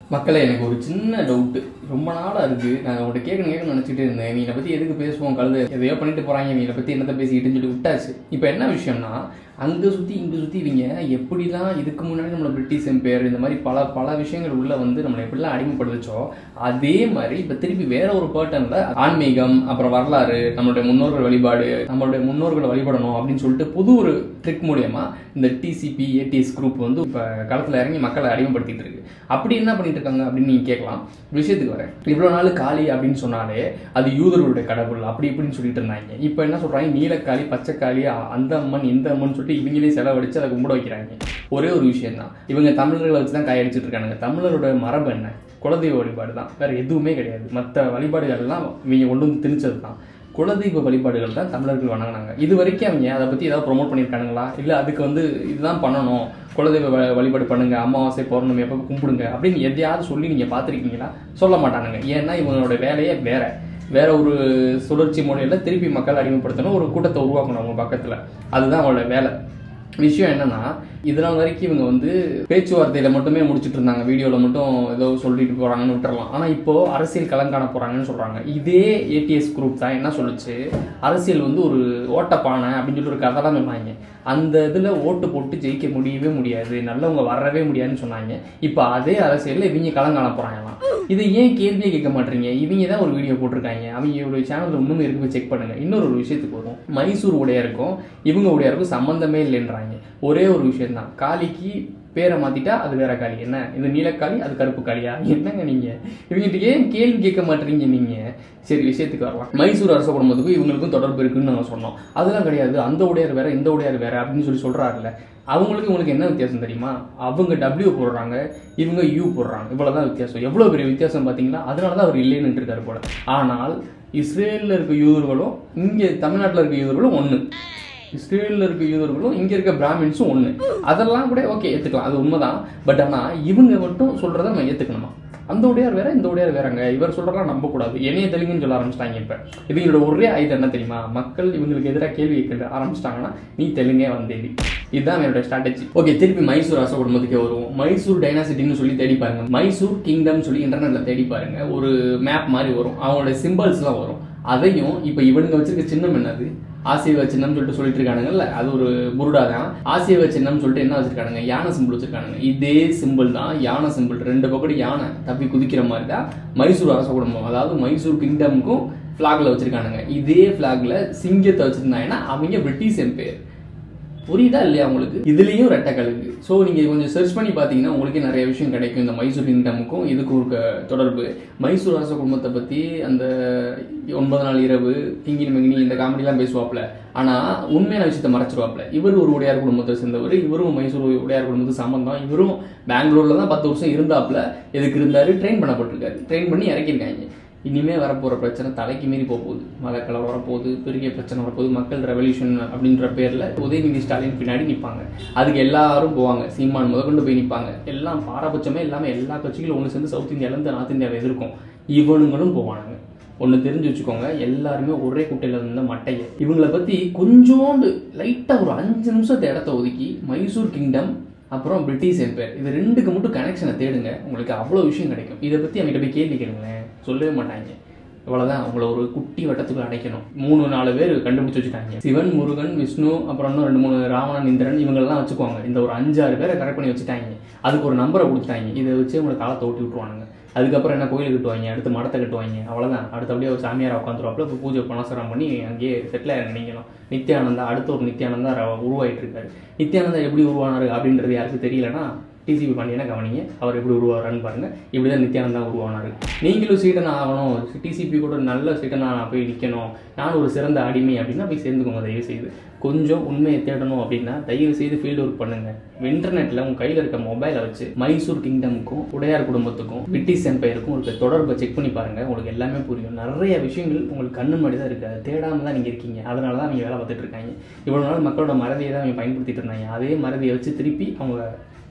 மக்களே எனக்கு ஒரு சின்ன டவுட்டு ரொம்ப நாளாக இருக்குது நான் உங்கள்கிட்ட கேட்கணும் கேட்கணும்னு நினச்சிட்டு இருந்தேன் நீ பற்றி எதுக்கு பேசுவோம் கழுது எதையோ பண்ணிட்டு போகிறாங்க நீ பற்றி என்னத்தை பேசிக்கிட்டுன்னு சொல்லி விட்டாச்சு இப்போ என்ன விஷயம்னா அங்கே சுற்றி இங்கே சுற்றி இவங்க எப்படிலாம் இதுக்கு முன்னாடி நம்மளை பிரிட்டிஷ் எம்பையர் இந்த மாதிரி பல பல விஷயங்கள் உள்ள வந்து நம்மளை எப்படிலாம் அடிமைப்படுத்துச்சோ அதே மாதிரி இப்போ திருப்பி வேற ஒரு பேட்டர்னில் ஆன்மீகம் அப்புறம் வரலாறு நம்மளுடைய முன்னோர்கள் வழிபாடு நம்மளுடைய முன்னோர்களை வழிபடணும் அப்படின்னு சொல்லிட்டு புது ஒரு ட்ரிக் மூலியமா இந்த டிசிபி ஏடிஎஸ் குரூப் வந்து இப்போ களத்தில் இறங்கி மக்களை அடிமைப்படுத்திட்டு இருக்கு அப்படி என்ன பண்ணிட்டு இருக்காங்க அப்படின்னு நீங்கள் கேட்கலாம் விஷயத்துக்கு வரேன் இவ்வளோ நாள் காளி அப்படின்னு சொன்னாலே அது யூதர்களுடைய கடவுள் அப்படி இப்படின்னு சொல்லிட்டு இருந்தாங்க இப்போ என்ன சொல்றாங்க நீலக்காளி பச்சைக்காளி அ- அந்த அம்மன் இந்த அம்மன் சொல்லிட்டு இவங்களே செலவழிச்சு அதை கும்பிட வைக்கிறாங்க ஒரே ஒரு விஷயம் தான் இவங்க தமிழர்களை வச்சு தான் கையடிச்சிட்டு இருக்கானுங்க தமிழரோட மரபு என்ன குலதெய்வ வழிபாடு தான் வேற எதுவுமே கிடையாது மற்ற வழிபாடுகள்லாம் இவங்க கொண்டு வந்து திணிச்சது தான் குலதெய்வ வழிபாடுகள் தான் தமிழர்கள் வணங்கினாங்க இது வரைக்கும் அவங்க அதை பற்றி ஏதாவது ப்ரொமோட் பண்ணியிருக்கானுங்களா இல்லை அதுக்கு வந்து இதுதான் பண்ணணும் குலதெய்வ வ- வழிபாடு பண்ணுங்க அமாவாசை பௌர்ணமி எப்போ கும்பிடுங்க அப்படின்னு எதையாவது சொல்லி நீங்கள் பார்த்துருக்கீங்களா சொல்ல மாட்டானுங்க ஏன்னா இவங்களோட வேலையே வேற வேற ஒரு சுழற்சி முறையில் திருப்பி மக்கள் அடிமைப்படுத்தணும் ஒரு கூட்டத்தை உருவாக்கணும் அவங்க பக்கத்தில் அதுதான் அவங்களோட வேலை விஷயம் என்னன்னா இதனால் வரைக்கும் இவங்க வந்து பேச்சுவார்த்தையில மட்டுமே முடிச்சிட்டு இருந்தாங்க வீடியோவில் மட்டும் ஏதோ சொல்லிட்டு போறாங்கன்னு விட்டுறலாம் ஆனால் இப்போ அரசியல் களங்காண போறாங்கன்னு சொல்றாங்க இதே ஏடிஎஸ் குரூப் தான் என்ன சொல்லுச்சு அரசியல் வந்து ஒரு ஓட்டப்பானை அப்படின்னு சொல்லி ஒரு கதைலாம் சொன்னாங்க அந்த இதில் ஓட்டு போட்டு ஜெயிக்க முடியவே முடியாது நல்லவங்க வரவே முடியாதுன்னு சொன்னாங்க இப்போ அதே அரசியலில் இவங்க களங்காண போறாங்களாம் இதை ஏன் கேள்வியே கேட்க மாட்டீங்க இவங்க தான் ஒரு வீடியோ போட்டிருக்காங்க அவங்க ஒரு சேனல் இன்னும் இருக்கு போய் செக் பண்ணுங்க இன்னொரு ஒரு விஷயத்துக்கு வரும் மைசூர் உடையாருக்கும் இவங்க உடையாருக்கும் சம்மந்தமே இல்லைன்றாங்க ஒரே ஒரு விஷயம் தான் காளிக்கு பேரை மாத்திட்டா அது வேற காளி என்ன இது நீலக்காளி அது கருப்பு காளியா என்னங்க நீங்க இவங்கிட்ட ஏன் கேள்வி கேட்க மாட்டீங்க நீங்க சரி விஷயத்துக்கு வரலாம் மைசூர் அரச குடும்பத்துக்கும் இவங்களுக்கும் தொடர்பு இருக்குன்னு நாங்க சொன்னோம் அதெல்லாம் கிடையாது அந்த உடையார் வேற இந்த உடையார் வேற அப்படின்னு சொல்லி சொல்றாருல்ல அவங்களுக்கு உங்களுக்கு என்ன வித்தியாசம் தெரியுமா அவங்க டபிள்யூ போடுறாங்க இவங்க யூ போடுறாங்க இவ்வளவுதான் வித்தியாசம் எவ்வளவு பெரிய வித்தியாசம் பாத்தீங்களா அதனால தான் அவர் இல்லைன்னு இருக்காரு போல ஆனால் இஸ்ரேல்ல இருக்க யூதர்களும் இங்க தமிழ்நாட்டுல இருக்க யூதர்களும் ஒண்ணு இஸ்ரேலில் இருக்க யூதர்களும் இங்கே இருக்க பிராமின்ஸும் ஒன்று அதெல்லாம் கூட ஓகே ஏற்றுக்கலாம் அது உண்மைதான் பட் ஆனால் இவங்க மட்டும் சொல்கிறத நம்ம ஏற்றுக்கணுமா அந்த உடையார் வேற இந்த உடையார் வேறங்க இவர் சொல்கிறதெல்லாம் நம்பக்கூடாது என்னைய தெலுங்குன்னு சொல்ல ஆரம்பிச்சிட்டாங்க இப்போ இவங்களோட ஒரே ஆயுதம் என்ன தெரியுமா மக்கள் இவங்களுக்கு எதிராக கேள்வி கேட்க ஆரம்பிச்சிட்டாங்கன்னா நீ தெலுங்கே வந்தேடி இதுதான் என்னோட ஸ்ட்ராட்டஜி ஓகே திருப்பி மைசூர் அரச குடும்பத்துக்கே வருவோம் மைசூர் டைனாசிட்டின்னு சொல்லி தேடி பாருங்க மைசூர் கிங்டம் சொல்லி இன்டர்நெட்ல தேடி பாருங்க ஒரு மேப் மாதிரி வரும் அவங்களோட சிம்பிள்ஸ்லாம் வரும் அதையும் இப்போ இவனுங்க வச்சிருக்க சின்னம் என்னது ஆசீர்வ சின்னம் சொல்லிட்டு சொல்லிட்டு இருக்கானுங்கல்ல அது ஒரு புருடா தான் ஆசீர்வ சின்னம் சொல்லிட்டு என்ன வச்சிருக்கானுங்க யானை சிம்பிள் வச்சிருக்கானுங்க இதே சிம்பிள் தான் யானை சிம்பிள் ரெண்டு பக்கம் யானை தப்பி குதிக்கிற மாதிரி தான் மைசூர் அரச குடும்பம் அதாவது மைசூர் கிங்டமுக்கும் ஃபிளாக்ல வச்சிருக்கானுங்க இதே ஃபிளாக்ல சிங்கத்தை வச்சிருந்தாங்கன்னா அவங்க பிரிட்டிஷ் எம்பையர் புரியுதா இல்லையா உங்களுக்கு இதுலயும் ரெட்டை கழுகு ஸோ நீங்க கொஞ்சம் சர்ச் பண்ணி பார்த்தீங்கன்னா உங்களுக்கே நிறைய விஷயம் கிடைக்கும் இந்த மைசூர் கிங்டமுக்கும் இதுக்கும் இருக்க தொடர்பு மைசூர் அரச குடும்பத்தை பத்தி அந்த ஒன்பது நாள் இரவு கிங்கினி மங்கினி இந்த காமெடிலாம் பேசுவாப்ல ஆனா உண்மையான விஷயத்தை மறைச்சிருவாப்ல இவர் ஒரு உடையார் குடும்பத்தை சேர்ந்தவர் இவரும் மைசூர் உடையார் குடும்பத்து சம்பந்தம் இவரும் பெங்களூர்ல தான் பத்து வருஷம் இருந்தாப்ல எதுக்கு இருந்தாரு ட்ரெயின் பண்ணப்பட்டிருக்காரு ட்ரெயின் பண்ணி இறக்கியிருக்காங்க இனிமே வரப்போற பிரச்சனை தலைக்கு மீறி போக போகுது மதக்கலை வரப்போகுது பெரிய பிரச்சனை வரப்போகுது மக்கள் ரெவல்யூஷன் அப்படின்ற பேர்ல உதயநிதி ஸ்டாலின் பின்னாடி நிற்பாங்க அதுக்கு எல்லாரும் போவாங்க சீமான் முதற்கொண்டு போய் நிற்பாங்க எல்லாம் பாரபட்சமே இல்லாம எல்லா கட்சிகளும் ஒன்று சேர்ந்து சவுத் இந்தியாவிலேருந்து நார்த் இந்தியாவை எதிர்க்கும் இவனுங்களும் போவானுங்க ஒன்று தெரிஞ்சு வச்சுக்கோங்க எல்லாருமே ஒரே குட்டையில் இருந்த மட்டையை இவங்களை பற்றி கொஞ்சோண்டு லைட்டாக ஒரு அஞ்சு நிமிஷத்தை இடத்த ஒதுக்கி மைசூர் கிங்டம் அப்புறம் பிரிட்டிஷ் எம்பையர் இது ரெண்டுக்கு மட்டும் கனெக்ஷனை தேடுங்க உங்களுக்கு அவ்வளோ விஷயம் கிடைக்கும் இதை பற்றி அவங்ககிட்ட போய் கேள்வி கேளுங்களேன் சொல்லவே மாட்டாங்க இவ்வளவுதான் அவங்கள ஒரு குட்டி வட்டத்துக்குள்ள அடைக்கணும் மூணு நாலு பேர் கண்டுபிடிச்சு வச்சுட்டாங்க சிவன் முருகன் விஷ்ணு அப்புறம் இன்னும் ரெண்டு மூணு ராவணன் இந்திரன் இவங்கெல்லாம் வச்சுக்குவாங்க இந்த ஒரு அஞ்சாறு பேரை கரெக்ட் பண்ணி வச்சுட்டாங்க அதுக்கு ஒரு நம்பரை கொடுத்துட்டாங்க இதை வச்சு உங்களுக்கு காலத்தை ஓட்டி விட்டுருவானுங்க அதுக்கப்புறம் என்ன கோயில் கட்டுவாங்க அடுத்து மடத்தை கட்டுவாங்க அவ்வளவுதான் அடுத்து அப்படியே ஒரு சாமியார் உட்காந்துருவாப்புல இப்போ பூஜை பணசரம் பண்ணி அங்கேயே செட்டில் ஆயிருங்க நீங்களும் நித்யானந்தா அடுத்த ஒரு நித்யானந்தா ர- உருவாயிட்டு இருக்காரு நித்யானந்தா எப்படி உருவானாரு அப்படின்றது யாருக்கும் தெரியலனா டிசிபி பாண்டியனை கவனிங்க அவர் எப்படி உருவாரான்னு பாருங்க இப்படி தான் நித்யானந்தா உருவானாரு நீங்களும் சீடன் ஆகணும் டிசிபி கூட நல்ல சீடனா நான் போய் நிற்கணும் நானும் ஒரு சிறந்த அடிமை அப்படின்னா போய் சேர்ந்துக்கோங்க தயவு செய்து கொஞ்சம் உண்மையை தேடணும் அப்படின்னா தயவு செய்து ஃபீல்டு ஒர்க் பண்ணுங்க இன்டர்நெட்டில் உங்கள் கையில் இருக்க மொபைலை வச்சு மைசூர் கிங்டமுக்கும் உடையார் குடும்பத்துக்கும் பிரிட்டிஷ் எம்பையருக்கும் இருக்க தொடர்பை செக் பண்ணி பாருங்க உங்களுக்கு எல்லாமே புரியும் நிறைய விஷயங்கள் உங்களுக்கு கண்ணு முன்னாடி தான் இருக்குது தேடாம தான் நீங்கள் இருக்கீங்க அதனால தான் நீங்கள் வேலை பார்த்துட்டு இருக்காங்க இவ்வளோ நாள் மக்களோட மறதியை தான் அவங்க பயன்படுத்திட்டு இருந்தாங்க அதே மறதியை வச்சு திருப்பி அவங்க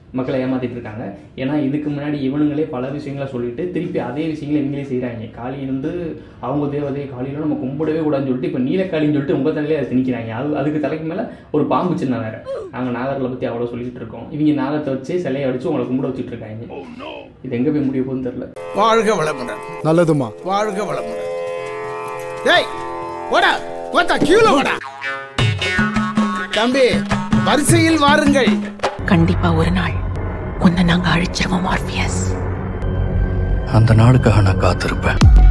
மக்களை ஏமாத்திட்டு இருக்காங்க ஏன்னா இதுக்கு முன்னாடி இவனுங்களே பல விஷயங்களை சொல்லிட்டு திருப்பி அதே விஷயங்களை இவங்களே செய்கிறாங்க காளி வந்து அவங்க தேவதை காளியில நம்ம கும்பிடவே கூடாதுன்னு சொல்லிட்டு இப்போ நீலக்காளின்னு சொல்லிட்டு உங்கள் தலையிலே அதை திணிக்கிறாங்க அது அதுக்கு தலைக்கு மேலே ஒரு பாம்பு சின்ன வேற நாங்கள் நாகர்களை பற்றி அவ்வளோ சொல்லிட்டு இருக்கோம் இவங்க நாகத்தை வச்சு சிலையை அடிச்சு உங்களை கும்பிட வச்சுட்டு இருக்காங்க இது எங்கே போய் முடிய போகுதுன்னு தெரில வாழ்க வளமுடன் நல்லதுமா வாழ்க வளமுடன் டேய் போடா போடா கீழே போடா தம்பி வரிசையில் வாருங்கள் கண்டிப்பா ஒரு நாள் உன்னை நாங்க அழிச்சிருவோம் ஆர்பியஸ் அந்த நாளுக்காக நான் காத்திருப்பேன்